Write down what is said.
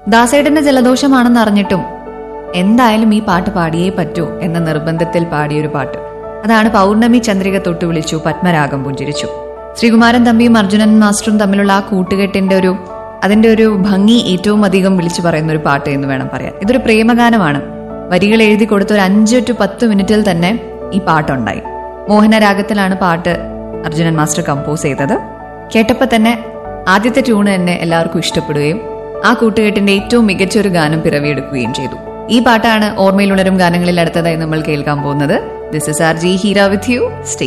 ദാസേട്ടന്റെ ജലദോഷമാണെന്ന് അറിഞ്ഞിട്ടും എന്തായാലും ഈ പാട്ട് പാടിയേ പറ്റൂ എന്ന നിർബന്ധത്തിൽ പാടിയൊരു പാട്ട് അതാണ് പൗർണമി ചന്ദ്രിക തൊട്ട് വിളിച്ചു പത്മരാഗം പുഞ്ചിരിച്ചു ശ്രീകുമാരൻ തമ്പിയും അർജുനൻ മാസ്റ്ററും തമ്മിലുള്ള ആ കൂട്ടുകെട്ടിന്റെ ഒരു അതിന്റെ ഒരു ഭംഗി ഏറ്റവും അധികം വിളിച്ചു പറയുന്ന ഒരു പാട്ട് എന്ന് വേണം പറയാൻ ഇതൊരു പ്രേമഗാനമാണ് വരികൾ എഴുതി കൊടുത്ത ഒരു അഞ്ച് ടു പത്ത് മിനിറ്റിൽ തന്നെ ഈ പാട്ടുണ്ടായി മോഹനരാഗത്തിലാണ് പാട്ട് അർജുനൻ മാസ്റ്റർ കമ്പോസ് ചെയ്തത് കേട്ടപ്പോൾ തന്നെ ആദ്യത്തെ ട്യൂണ് തന്നെ എല്ലാവർക്കും ഇഷ്ടപ്പെടുകയും ആ കൂട്ടുകെട്ടിന്റെ ഏറ്റവും മികച്ച ഒരു ഗാനം പിറവിയെടുക്കുകയും ചെയ്തു ഈ പാട്ടാണ് ഓർമ്മയിലുണരും ഗാനങ്ങളിൽ അടുത്തതായി നമ്മൾ കേൾക്കാൻ പോകുന്നത് this is R J Heera with you stay